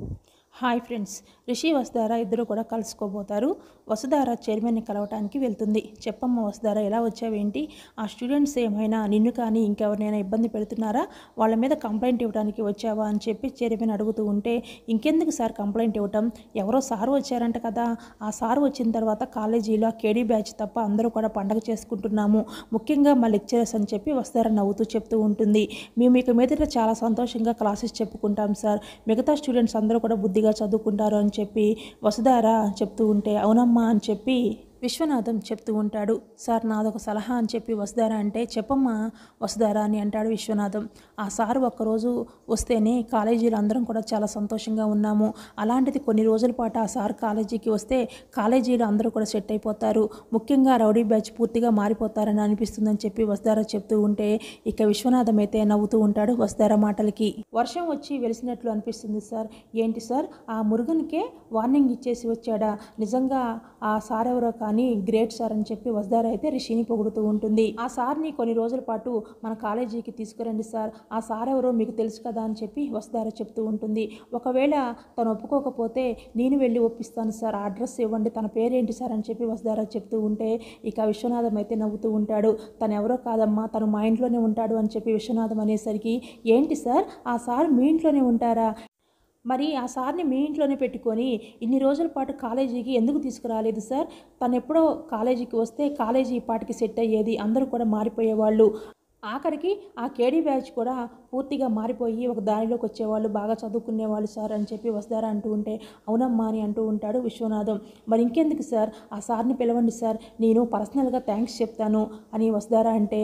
hi friends Rishi Vasudhara ఇద్దరు కూడా కలుసుకోబోతారు వసుధార చైర్మన్ని కలవటానికి వెళ్తుంది చెప్పమ్మ వసుధార ఎలా వచ్చావేంటి ఆ స్టూడెంట్స్ ఏమైనా నిన్ను కానీ ఇంకెవరినైనా ఇబ్బంది పెడుతున్నారా వాళ్ళ మీద కంప్లైంట్ ఇవ్వడానికి వచ్చావా అని చెప్పి చైర్మన్ అడుగుతూ ఉంటే ఇంకెందుకు సార్ కంప్లైంట్ ఇవ్వటం ఎవరో సార్ వచ్చారంట కదా ఆ సార్ వచ్చిన తర్వాత కాలేజీలో కేడీ బ్యాచ్ తప్ప అందరూ కూడా పండగ చేసుకుంటున్నాము ముఖ్యంగా మా లెక్చరర్స్ అని చెప్పి వసుధార నవ్వుతూ చెప్తూ ఉంటుంది మేము ఇక మీదట చాలా సంతోషంగా క్లాసెస్ చెప్పుకుంటాం సార్ మిగతా స్టూడెంట్స్ అందరూ కూడా బుద్ధిగా చదువుకుంటారు అని చెప్పి వసుధార చెప్తూ ఉంటే అవునమ్మా అని చెప్పి విశ్వనాథం చెప్తూ ఉంటాడు సార్ నాదొక సలహా అని చెప్పి వసుధార అంటే చెప్పమ్మా వసుధార అని అంటాడు విశ్వనాథం ఆ సార్ ఒక్కరోజు వస్తేనే కాలేజీలో అందరం కూడా చాలా సంతోషంగా ఉన్నాము అలాంటిది కొన్ని రోజుల పాటు ఆ సార్ కాలేజీకి వస్తే కాలేజీలో అందరూ కూడా సెట్ అయిపోతారు ముఖ్యంగా రౌడీ బ్యాచ్ పూర్తిగా మారిపోతారని అనిపిస్తుందని చెప్పి వసుధార చెప్తూ ఉంటే ఇక విశ్వనాథం అయితే నవ్వుతూ ఉంటాడు వసుధార మాటలకి వర్షం వచ్చి వెలిసినట్లు అనిపిస్తుంది సార్ ఏంటి సార్ ఆ మురుగన్కే వార్నింగ్ ఇచ్చేసి వచ్చాడా నిజంగా ఆ సార్ ఎవరో కానీ గ్రేట్ సార్ అని చెప్పి వసుధార అయితే రిషిని పొగుడుతూ ఉంటుంది ఆ సార్ని కొన్ని రోజుల పాటు మన కాలేజీకి తీసుకురండి సార్ ఆ సార్ ఎవరో మీకు తెలుసు కదా అని చెప్పి వసుధార చెప్తూ ఉంటుంది ఒకవేళ తను ఒప్పుకోకపోతే నేను వెళ్ళి ఒప్పిస్తాను సార్ ఆ అడ్రస్ ఇవ్వండి తన పేరేంటి సార్ అని చెప్పి వసుధార చెప్తూ ఉంటే ఇక విశ్వనాథం అయితే నవ్వుతూ ఉంటాడు తను ఎవరో కాదమ్మా తను మా ఇంట్లోనే ఉంటాడు అని చెప్పి విశ్వనాథం అనేసరికి ఏంటి సార్ ఆ సార్ మీ ఇంట్లోనే ఉంటారా మరి ఆ సార్ని మీ ఇంట్లోనే పెట్టుకొని ఇన్ని రోజుల పాటు కాలేజీకి ఎందుకు తీసుకురాలేదు సార్ తను ఎప్పుడో కాలేజీకి వస్తే కాలేజీ ఈ పాటికి సెట్ అయ్యేది అందరూ కూడా మారిపోయేవాళ్ళు ఆఖరికి ఆ కేడీ బ్యాచ్ కూడా పూర్తిగా మారిపోయి ఒక దారిలోకి వచ్చేవాళ్ళు బాగా చదువుకునేవాళ్ళు సార్ అని చెప్పి వస్తారా అంటూ ఉంటే అవునమ్మా అని అంటూ ఉంటాడు విశ్వనాథం మరి ఇంకెందుకు సార్ ఆ సార్ని పిలవండి సార్ నేను పర్సనల్గా థ్యాంక్స్ చెప్తాను అని వస్తారా అంటే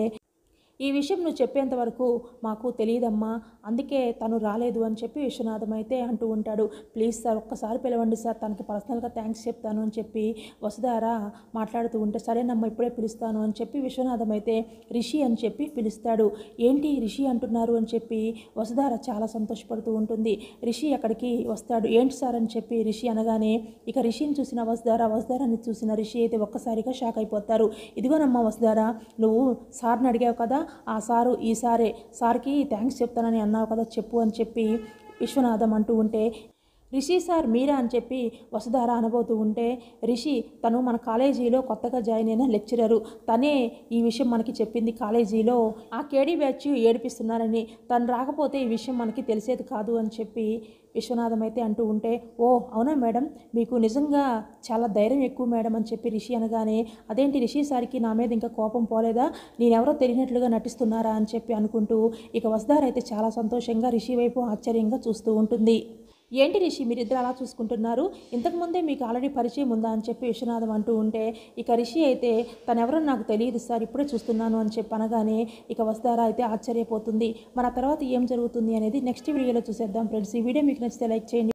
ఈ విషయం నువ్వు చెప్పేంత వరకు మాకు తెలియదమ్మా అందుకే తను రాలేదు అని చెప్పి విశ్వనాథం అయితే అంటూ ఉంటాడు ప్లీజ్ సార్ ఒక్కసారి పిలవండి సార్ తనకి పర్సనల్గా థ్యాంక్స్ చెప్తాను అని చెప్పి వసుధార మాట్లాడుతూ ఉంటే సరేనమ్మా ఇప్పుడే పిలుస్తాను అని చెప్పి విశ్వనాథం అయితే రిషి అని చెప్పి పిలుస్తాడు ఏంటి రిషి అంటున్నారు అని చెప్పి వసుధార చాలా సంతోషపడుతూ ఉంటుంది రిషి అక్కడికి వస్తాడు ఏంటి సార్ అని చెప్పి రిషి అనగానే ఇక రిషిని చూసిన వసుధార వసుధారాన్ని చూసిన రిషి అయితే ఒక్కసారిగా షాక్ అయిపోతారు ఇదిగోనమ్మా వసుధార నువ్వు సార్ని అడిగావు కదా ఆ సారు ఈ సారే సార్కి థ్యాంక్స్ చెప్తానని అన్నావు కదా చెప్పు అని చెప్పి విశ్వనాథం అంటూ ఉంటే రిషి సార్ మీరా అని చెప్పి వసుధార అనబోతూ ఉంటే రిషి తను మన కాలేజీలో కొత్తగా జాయిన్ అయిన లెక్చరరు తనే ఈ విషయం మనకి చెప్పింది కాలేజీలో ఆ కేడీ బ్యాచ్ ఏడిపిస్తున్నారని తను రాకపోతే ఈ విషయం మనకి తెలిసేది కాదు అని చెప్పి విశ్వనాథం అయితే అంటూ ఉంటే ఓ అవునా మేడం మీకు నిజంగా చాలా ధైర్యం ఎక్కువ మేడం అని చెప్పి రిషి అనగానే అదేంటి రిషి సార్కి నా మీద ఇంకా కోపం పోలేదా నేనెవరో తెలియనట్లుగా నటిస్తున్నారా అని చెప్పి అనుకుంటూ ఇక వసుధార అయితే చాలా సంతోషంగా రిషి వైపు ఆశ్చర్యంగా చూస్తూ ఉంటుంది ఏంటి రిషి మీరిద్దరు అలా చూసుకుంటున్నారు ఇంతకుముందే మీకు ఆల్రెడీ పరిచయం ఉందా అని చెప్పి విశ్వనాథం అంటూ ఉంటే ఇక రిషి అయితే తనెవరో నాకు తెలియదు సార్ ఇప్పుడే చూస్తున్నాను అని చెప్పి అనగానే ఇక వస్తారా అయితే ఆశ్చర్యపోతుంది మన తర్వాత ఏం జరుగుతుంది అనేది నెక్స్ట్ వీడియోలో చూసేద్దాం ఫ్రెండ్స్ ఈ వీడియో మీకు నచ్చితే లైక్ చేయండి